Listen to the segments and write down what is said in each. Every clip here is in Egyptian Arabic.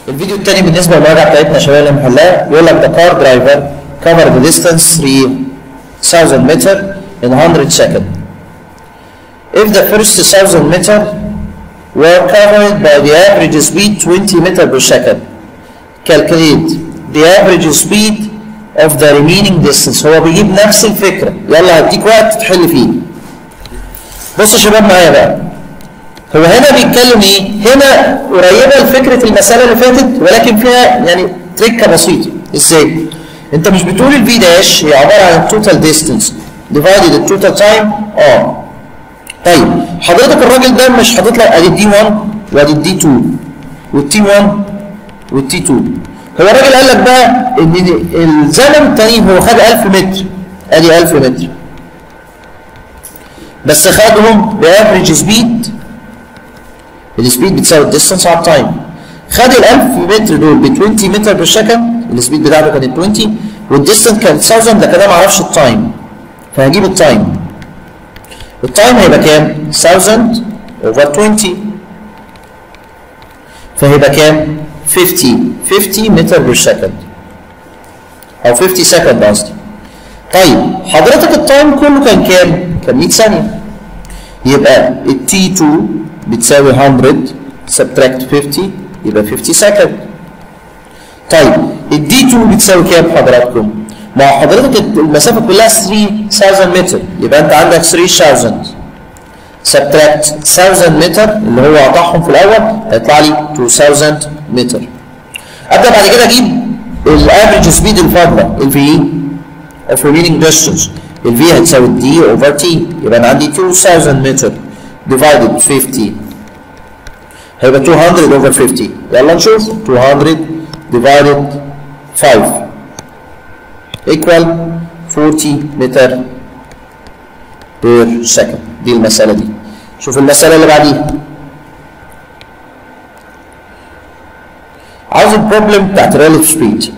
الفيديو الثاني بالنسبه للمراجعه بتاعتنا يا شباب اللي محلها بيقول لك the car driver covered the distance 3000 meter in 100 second. If the first 1000 meter were covered by the average speed 20 meter per second, calculate the average speed of the remaining distance. هو بيجيب نفس الفكره يلا هديك وقت تحل فيه. بص يا شباب معايا بقى. هو هنا بيتكلم ايه؟ هنا قريبه لفكره المساله اللي فاتت ولكن فيها يعني تركه بسيطه، ازاي؟ انت مش بتقول الفي داش هي عباره عن التوتال ديستنس ديفايدد التوتال تايم اه طيب حضرتك الراجل ده مش حاطط لك ادي الدي 1 وادي الدي 2 والتي 1 والتي 2 هو الراجل قال لك بقى ان الزمن التاني هو خد 1000 متر ادي 1000 متر بس خدهم بافريج سبيد السبيد بتساوي الديستنس على التايم خد ال 1000 متر دول ب 20 متر بير سكند السبيد بتاعته كانت 20 والديستنس كانت 1000 ده كده ما اعرفش التايم فهجيب التايم التايم هيبقى كام 1000 اوفر 20 فهيبقى كام 50 50 متر بير سكند او 50 سكند قصدي طيب حضرتك التايم كله كان كام كان 100 ثانيه يبقى ال T2 بتساوي 100 subtract 50 يبقى 50 سكند طيب الدي 2 بتساوي كام حضراتكم؟ ما هو حضرتك المسافه كلها 3000 متر يبقى انت عندك 3000 سبتراكت 1000 متر اللي هو قطعهم في الاول هيطلع لي 2000 متر. ابدا بعد كده اجيب الافريج سبيد الفاضله الفي اوف remaining distance الفي هتساوي دي اوفر تي يبقى انا عندي 2000 متر divided 50 هيبقى 200 اوفر 50 يلا نشوف 200 divided 5 equal 40 متر per second دي المسألة دي شوف المسألة اللي بعديها عاوز البروبلم بتاعت relative speed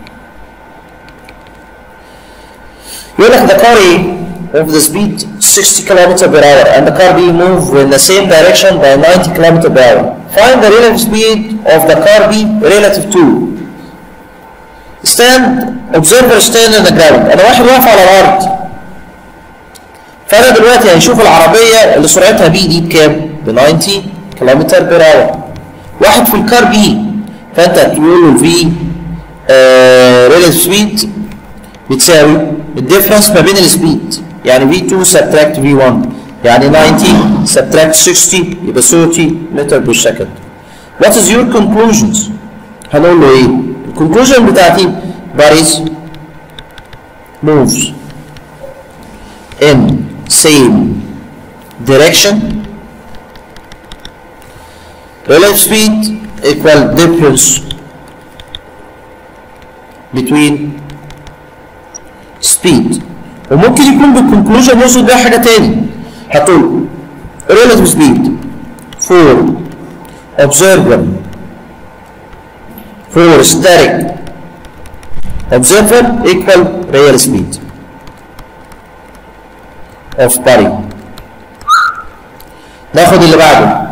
يقول لك the car A of the speed 60 km per hour and the car B move in the same direction by 90 km per hour find the relative speed of the car B relative to stand observer stand in the ground انا واحد واقف على الارض فانا دلوقتي هنشوف العربيه اللي سرعتها بي دي بكام؟ ب 90 كيلومتر بير اور واحد في الكار بي فانت هتقول له الفي ريليتيف سبيد بتساوي الديفرنس ما بين السبيد يعني في 2 سبتراكت في 1 يعني 90 سبتراكت 60 يبقى 30 متر بير سكند What is your conclusions؟ هنقول له ايه؟ الكونكلوجن بتاعتي bodies moves in same direction relative speed equal difference between speed وممكن يكون بالكونكلوجن يقصد بيها حاجه تاني هتقول relative speed for observer for static observer equal real speed of body ناخد اللي بعده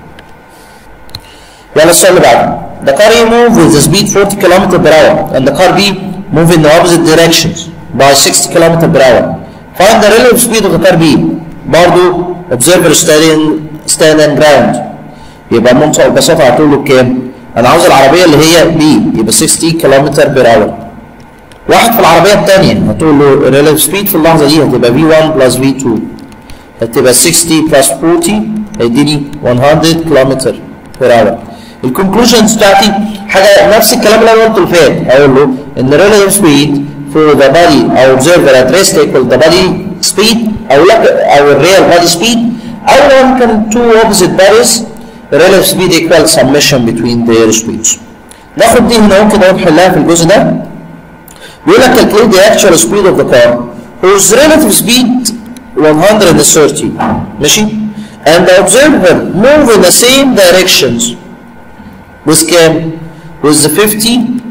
يلا السؤال اللي بعده the car A move with the speed 40 km per hour and the car B move in the opposite directions by 60 km per hour find the relative speed of the car B برضو observer standing standing ground يبقى بمنتهى البساطة هتقول له بكام؟ انا عاوز العربيه اللي هي بي يبقى 60 كيلومتر بير اور واحد في العربيه الثانيه هتقول له الريليف سبيد في اللحظه دي هتبقى في 1 بلس في 2 هتبقى 60 بلس 40 هيديني 100 كيلومتر بير اور الكونكلوجنز بتاعتي حاجه نفس الكلام اللي انا قلته اللي فات هقول له ان الريليف سبيد for the body او observer at rest equal the body speed او لا او الريال body speed او لو كان two opposite bodies relative speed equal summation between their speeds. ناخد دي هنا كده ونحلها في الجزء ده. بيقول لك calculate the actual speed of the car whose relative speed 130 ماشي؟ and the observer move in the same directions with كام؟ with the 50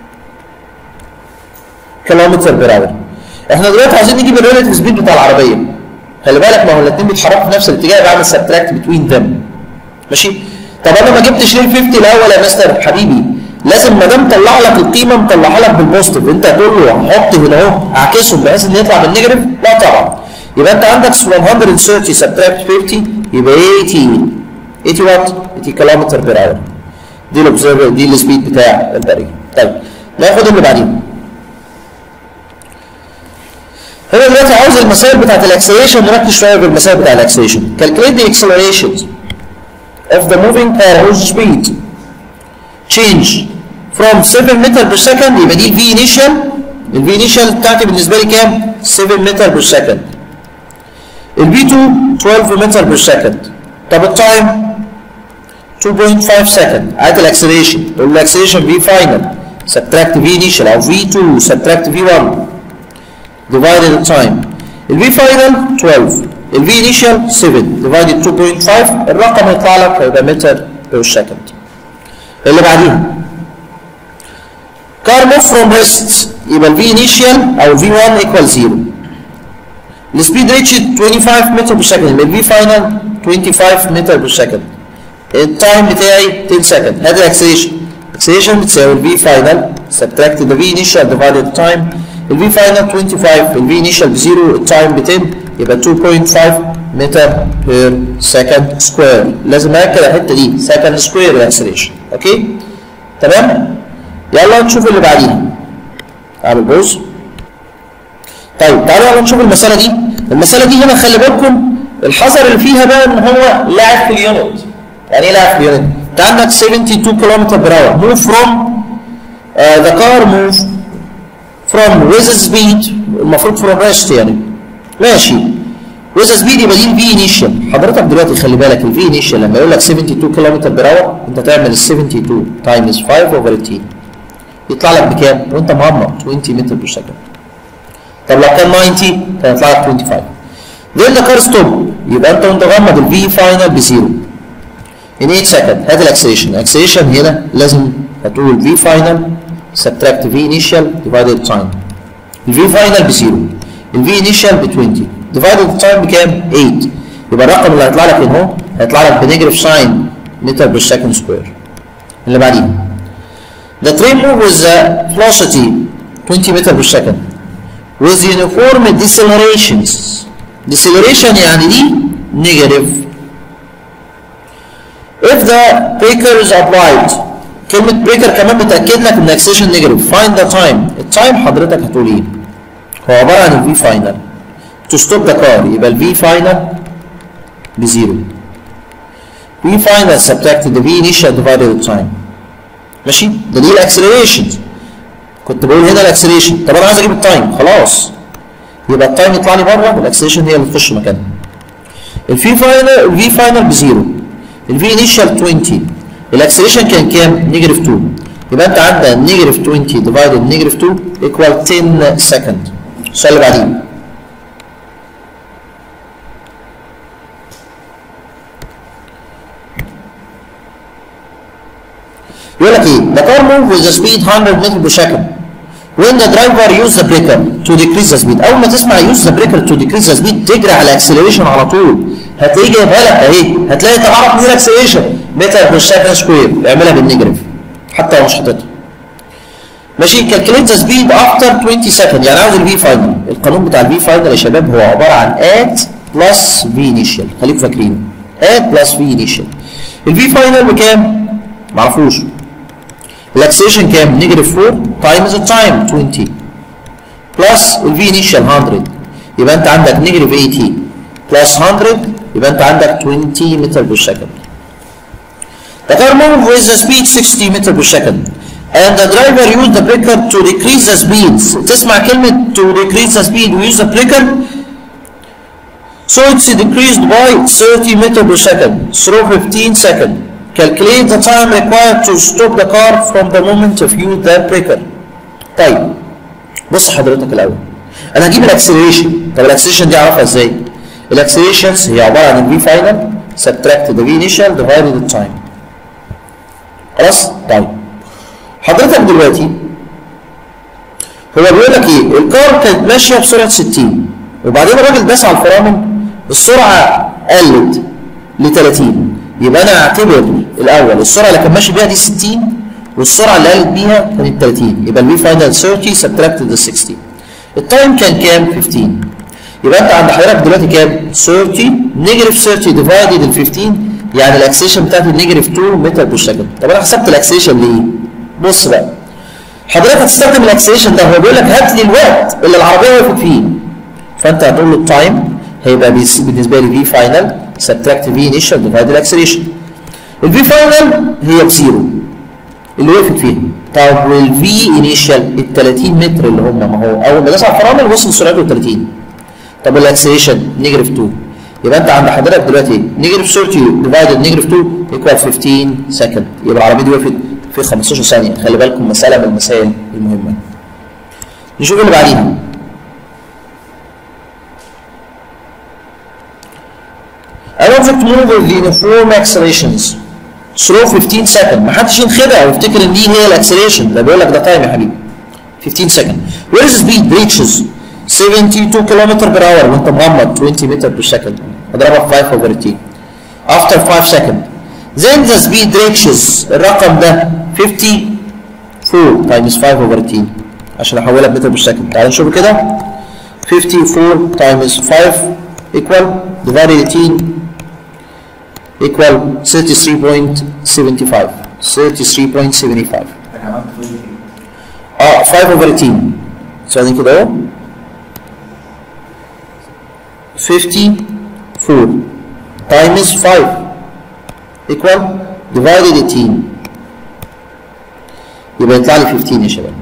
كيلومتر بير اور. احنا دلوقتي عايزين نجيب الريلاتيف سبيد بتاع العربيه. خلي بالك ما هو الاثنين بيتحركوا في نفس الاتجاه بعمل سبتراكت بتوين ذم. ماشي طب انا ما جبتش ليه ال 50 الاول يا مستر حبيبي لازم ما دام طلع لك القيمه مطلعها لك بالبوزيتيف انت هتقول له حط هنا اهو اعكسهم بحيث ان يطلع بالنيجاتيف لا طبعا يبقى انت عندك 130 سبتراكت 50 يبقى 80 80 وات 80 كيلومتر بير اور دي الاوبزرفر دي السبيد بتاع البريد طيب ناخد اللي بعديه هو دلوقتي عاوز المسائل بتاعت الاكسلريشن نركز شويه في المسائل بتاع الاكسلريشن calculate the accelerations of the moving car whose speed change from 7 متر per second يبقى دي الفي initial الفي initial بتاعتي بالنسبه لي كام 7 متر per second الفي 2 12 متر per second طب التايم 2.5 سكند عاد الاكسلريشن تقول له الاكسلريشن في فاينل subtract في initial او في 2 subtract في 1 divided the time الفي فاينل 12 الفي initial 7 divided 2.5 الرقم يطلع لك هيبقى متر بير سكند اللي بعديها car move from rest يبقى الفي initial او في 1 equal 0 السبيد ريتش 25 متر بير سكند يبقى الفي فاينل 25 متر بير سكند التايم بتاعي 10 سكند هذا الاكسلريشن الاكسلريشن بتساوي الفي فاينل subtract the v initial divided the time الفي فاينل 25 الفي initial بزيرو التايم ب 10 يبقى 2.5 متر بير سكند سكوير لازم اكد الحته دي سكند سكوير الاكسلريشن اوكي تمام يلا نشوف اللي بعديها اعمل بوز طيب تعالوا يلا نشوف المساله دي المساله دي هنا خلي بالكم الحذر اللي فيها بقى ان هو لاعب في اليونت يعني ايه لاعب في اليونت انت عندك 72 كيلومتر بير اور موف فروم ذا كار موف فروم with speed المفروض فروم ريست يعني ماشي with speed يبقى دي الفي انيشال حضرتك دلوقتي خلي بالك الفي انيشال لما يقول لك 72 كيلومتر بير اور انت تعمل ال 72 تايمز 5 اوفر 18 يطلع لك بكام؟ وانت مغمض 20 متر بير سكند طب لو كان 90 كان يطلع لك 25 then the car stop يبقى انت وانت مغمض الفي فاينل بزيرو in 8 سكند هات الاكسلريشن الاكسلريشن هنا لازم هتقول في فاينل subtract v initial divided time الفي فاينل بزيرو الفي initial ب 20 divided time بكام 8 يبقى الرقم اللي هيطلع لك هنا اهو هيطلع لك بنيجاتيف ساين متر بير سكند سكوير اللي بعديه The train move with the velocity 20 meter per second with uniform decelerations deceleration يعني دي negative if the breaker is applied كلمة breaker كمان بتأكد لك ان acceleration negative find the time التايم حضرتك هتقول ايه هو عبارة عن ال V final to stop the car يبقى ال V final بزيرو V final subtract the V initial divided the time ماشي ده دي الاكسلريشن كنت بقول هنا الاكسلريشن طب انا عايز اجيب التايم خلاص يبقى التايم يطلع لي بره والاكسلريشن هي اللي تخش مكانها الفي فاينل الفي فاينل بزيرو الفي انيشال 20 الاكسلريشن كان كام؟ نيجاتيف 2 يبقى انت عندك نيجاتيف 20 ديفايدد نيجاتيف 2 ايكوال 10 سكند السؤال اللي بعديه يقول لك ايه؟ The car move with the speed 100 meter per second. When the driver use the breaker to decrease the speed. أول ما تسمع use the breaker to decrease the speed تجري على الاكسلريشن على طول. هتلاقيه جايبها لك اهي. هتلاقي تعرف مين الاكسلريشن متر بير سكند سكوير. اعملها بالنيجاتيف. حتى لو مش حاططها. ماشي calculate the speed after 20 second يعني عاوز الفي فاينل. القانون بتاع الفي فاينل يا شباب هو عبارة عن at plus v initial. خليكم فاكرين. at plus v initial. الفي فاينل بكام؟ معرفوش. الاكسلريشن كام؟ نيجاتيف 4 تايمز التايم 20 بلس الفي انيشال 100 يبقى انت عندك نيجاتيف 80 بلس 100 يبقى انت عندك 20 متر بير سكند. The car move with the speed 60 meter per second and the driver used the breaker to decrease the speed. تسمع كلمة to decrease the speed we use the breaker so it's decreased by 30 meter per second through 15 seconds. Calculate the time required to stop the car from the moment of use the breaker. طيب بص حضرتك الاول انا هجيب الاكسلريشن طب الاكسلريشن دي اعرفها ازاي؟ الاكسلريشنز هي عباره عن الفي فاينل subtract the v initial divided the time. خلاص؟ طيب حضرتك دلوقتي هو بيقول لك ايه؟ الكار كانت ماشيه بسرعه 60 وبعدين الراجل داس على الفرامل السرعه قلت ل 30 يبقى انا اعتبر الاول السرعه اللي كان ماشي بيها دي 60 والسرعه اللي قالت بيها كانت 30 يبقى الفي فاينل 30 سبتراكتد ال 60 التايم كان كام 15 يبقى انت عند حضرتك دلوقتي كام 30 نيجاتيف 30 ديفايدد ال 15 يعني الاكسلريشن بتاعت النيجاتيف 2 متر بير سكند طب انا حسبت الاكسلريشن ليه بص بقى حضرتك هتستخدم الاكسلريشن ده هو بيقول لك هات لي الوقت اللي العربيه وقفت فيه فانت هتقول له التايم هيبقى بالنسبه لي في فاينل سبتراكت في انيشال ديفايد الاكسلريشن الفي فاينل هي بزيرو اللي وقفت فيها طب والفي انيشال ال 30 متر اللي هم ما هو اول ما داس على الفرامل وصل سرعته 30 طب الاكسلريشن نيجاتيف 2 يبقى انت عند حضرتك دلوقتي نيجاتيف 30 ديفايدد نيجاتيف 2 ايكوال 15 سكند يبقى العربيه دي وقفت في 15 ثانيه خلي بالكم مساله من المسائل المهمه نشوف اللي بعديها An object move with uniform accelerations through 15 second ما حدش ينخدع ويفتكر ان دي هي الاكسلريشن ده بيقول لك ده تايم يا حبيبي 15 second where is speed reaches 72 km per hour وانت مغمض 20 متر per second اضربها في 5 over t after 5 second then the speed reaches الرقم ده 54 times 5 over t عشان احولها بمتر per second تعال نشوف كده 54 times 5 equal divided 18 equal 33.75 33.75 اه 5 over 18 ثواني كده اهو 54 times 5 equal divided 18 يبقى يطلع لي 15 يا شباب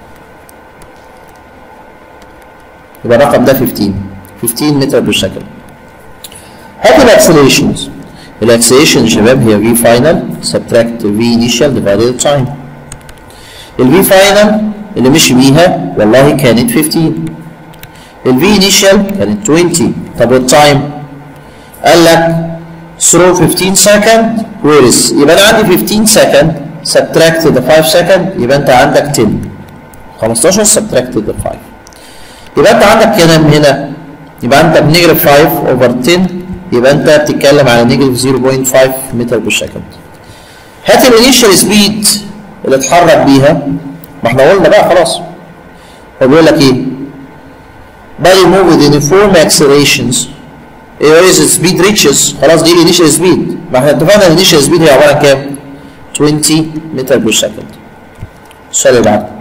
يبقى الرقم ده 15 15 متر بير سكند هات الاكسلريشنز الاكسلريشن يا شباب هي في فاينل سبتراكت في انيشال ديفايدد تايم الفي فاينل اللي مشي بيها والله كانت 15 الفي انيشال كانت 20 طب والتايم قال لك through 15 second where is يبقى انا عندي 15 second subtract the 5 second يبقى انت عندك 10 15 subtract the 5 يبقى انت عندك كام هنا يبقى انت بنيجاتيف 5 اوفر 10 يبقى انت بتتكلم على نيجاتيف 0.5 متر بير سكند هات الانيشال سبيد اللي اتحرك بيها ما احنا قلنا بقى خلاص هو بيقول لك ايه body move with uniform accelerations ايه is speed reaches خلاص دي الانيشال سبيد ما احنا اتفقنا الانيشال سبيد هي عباره عن كام 20 متر بير سكند السؤال اللي بعده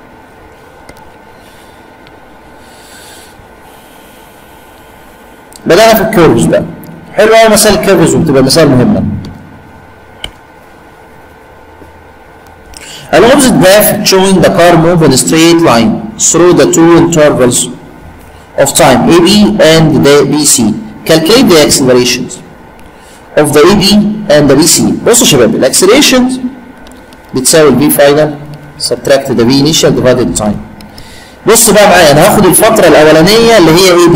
بدأنا في الكيرفز بقى حلو قوي مسائل الكيرفز وبتبقى مسائل مهمة An opposite graph showing the car move in a straight line through the two intervals of time AB and the BC. Calculate the accelerations of the AB and the BC. بصوا يا شباب الاكسلريشنز بتساوي البي فاينل subtract the V initial divided the time. بصوا بقى معايا انا هاخد الفترة الأولانية اللي هي AB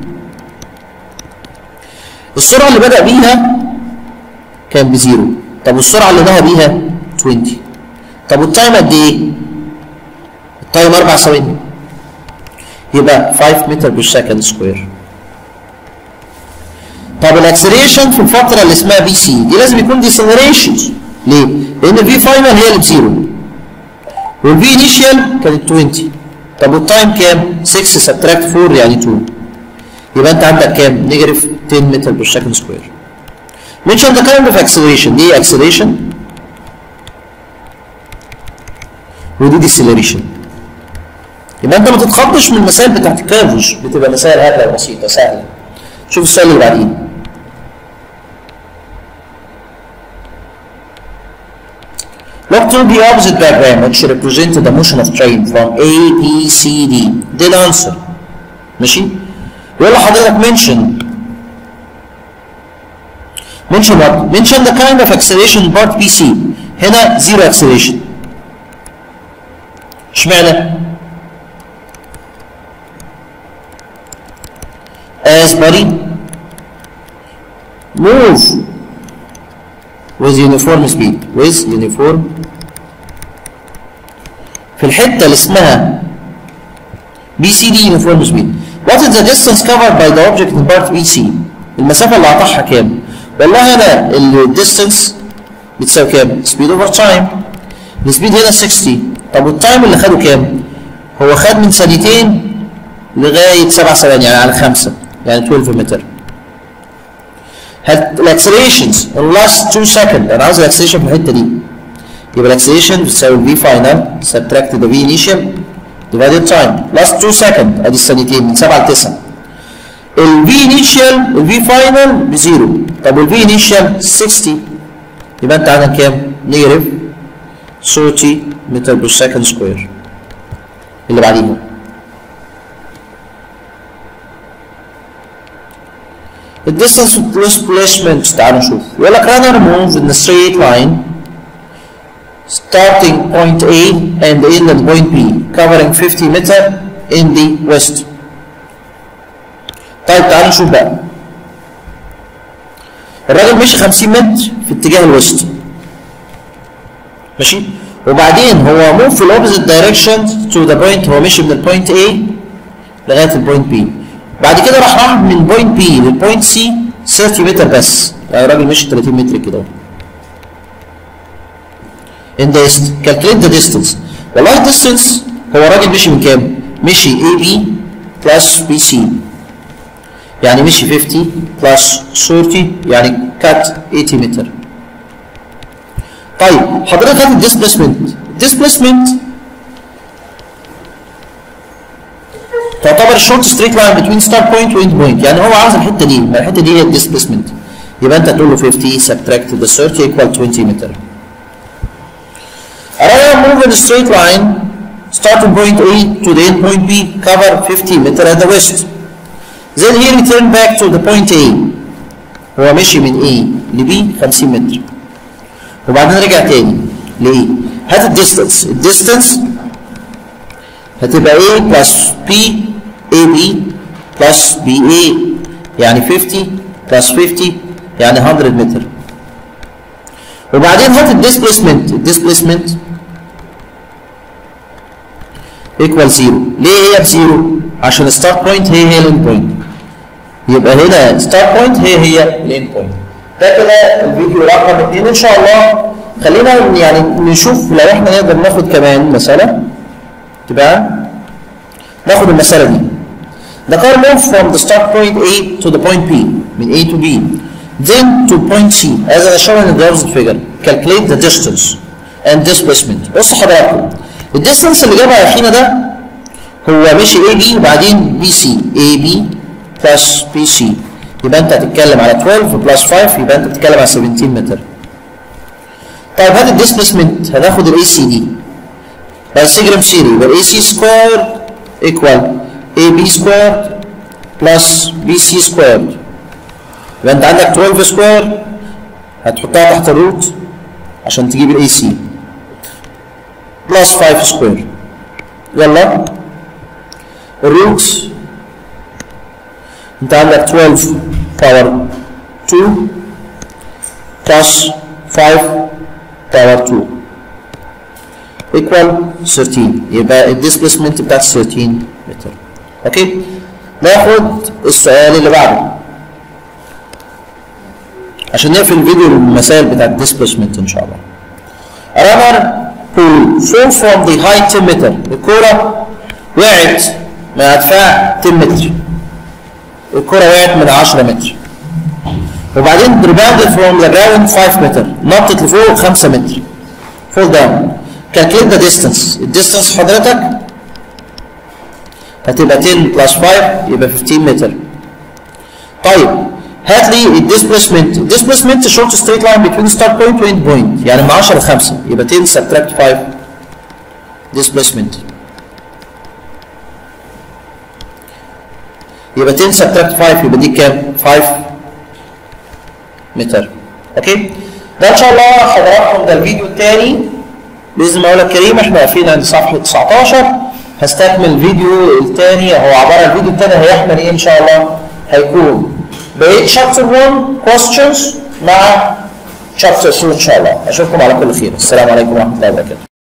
السرعة اللي بدأ بيها كان بزيرو طب والسرعة اللي نهى بيها 20 طب والتايم قد ايه؟ التايم 4 ثواني يبقى 5 متر بير سكند سكوير طب الاكسلريشن في الفترة اللي اسمها بي سي دي لازم يكون ديسلريشن ليه؟ لأن الفي فاينل هي اللي بزيرو والفي انيشال كانت 20 طب والتايم كام؟ 6 سبتراكت 4 يعني 2 يبقى انت عندك كام؟ نيجاتيف 10 متر بير سكند سكوير. mention the kind of acceleration دي acceleration ودي deceleration. يبقى انت ما تتخضش من المسائل بتاعت الكيرفز بتبقى مسائل هبله بسيطه سهله. شوف السؤال اللي بعديه. Look to the opposite diagram which represents the motion of train from A, B, C, D. دي الانسر. ماشي؟ يقول لحضرتك mention mention what? mention the kind of acceleration in part BC هنا zero acceleration اشمعنى؟ as body move with uniform speed with uniform في الحتة اللي اسمها BCD uniform speed What is the distance covered by the object in part BC المسافة اللي قطعها كام؟ والله أنا الديستنس بتساوي كام؟ speed over time السبيد هنا 60 طب والتايم اللي خده كام؟ هو خد من ثانيتين لغايه 7 ثواني يعني على 5 يعني 12 متر الاكسلريشنز اللاست 2 سكند انا عاوز الاكسلريشن في الحته دي يبقى الاكسلريشن بتساوي الفي فاينل سبتراكت ذا في انيشال ديفايدد تايم لاست 2 سكند ادي الثانيتين من 7 ل 9 الفي انيشال الفي فاينل بزيرو طب والفي انيشال 60 يبقى انت عندك كام؟ نيجاتيف 30 متر بير سكند سكوير اللي بعديها الديستانس displacement تعالوا نشوف يقول لك runner move in a straight line starting point A and end at point B covering 50 meter in the west طيب تعالوا نشوف بقى الراجل مشي 50 متر في اتجاه الوسط ماشي وبعدين هو موف في الاوبزيت دايركشن تو ذا بوينت هو مشي من البوينت A لغايه البوينت B بعد كده راح راح من بوينت B للبوينت C 30 متر بس يعني الراجل مشي 30 متر كده اهو in the calculate the distance والله distance هو الراجل مشي من كام؟ مشي AB plus BC يعني مشي 50 plus 30 يعني cut 80 متر طيب حضرتك هات الديسبيسمنت الديسبيسمنت تعتبر شورت ستريت لاين بتوين ستارت بوينت واند بوينت يعني هو عاوز الحته دي ما الحته دي هي الديسبيسمنت يبقى انت تقول له 50 subtract the 30 equal 20 متر Another move in a straight line starting point A to the end point B cover 50 meter at the west then he return back to the point A هو مشي من A ل B 50 متر وبعدين رجع تاني ل A هات الديستانس الديستانس هتبقى A plus B AB plus BA يعني 50 plus 50 يعني 100 متر وبعدين هات الديسبيسمنت الديسبيسمنت ايكوال زيرو ليه هي بزيرو؟ عشان الستارت بوينت هي هي الاند بوينت يبقى هنا ستارت بوينت هي هي الاند بوينت ده كده الفيديو رقم اثنين ان شاء الله خلينا يعني نشوف لو احنا نقدر ناخد كمان مسألة تبقى ناخد المسألة دي The car moved from the start point A to the point B من A to B then to point C as I shown in the opposite figure calculate the distance and displacement بص حضراتكم الديستانس اللي جابها اخينا ده هو مشي اي بي وبعدين بي سي اي بي بلس بي سي يبقى انت هتتكلم على 12 بلس 5 يبقى انت بتتكلم على 17 متر طيب هات الديسبيسمنت هناخد الاي سي دي بايثاغورام سيري يبقى الاي سي سكوير ايكوال اي بي سكوير بلس بي سي سكوير يبقى انت عندك 12 سكوير هتحطها تحت الروت عشان تجيب الاي سي بلس 5 سكوير يلا الروت انت عندك 12 باور 2 بلس 5 باور 2 equal 13 يبقى الديسبيسمنت بتاعت 13 متر اوكي ناخد السؤال اللي بعده عشان نقفل الفيديو المسائل بتاعت الديسبيسمنت ان شاء الله رابر who fall from the high 10 متر الكرة وقعت من ارتفاع 10 متر الكرة وقعت من 10 متر وبعدين rebounded from the ground 5 متر نطت لفوق 5 متر fall down calculate the distance الديستانس حضرتك هتبقى 10 بلس 5 يبقى 15 متر طيب هات لي الديسبيسمنت الديسبيسمنت شورت ستريت لاين بين ستارت بوينت واند بوينت يعني من 10 ل 5 يبقى 10 سبتراكت 5 ديسبيسمنت يبقى 10 سبتراكت 5 يبقى دي كام 5 متر اوكي ده ان شاء الله حضراتكم ده الفيديو الثاني باذن الله الكريم احنا واقفين عند صفحه 19 هستكمل الفيديو الثاني هو عباره الفيديو الثاني هيحمل ايه ان شاء الله هيكون بقيت شابتر 1 questions مع شابتر 2 ان شاء الله اشوفكم على كل خير السلام عليكم ورحمه الله وبركاته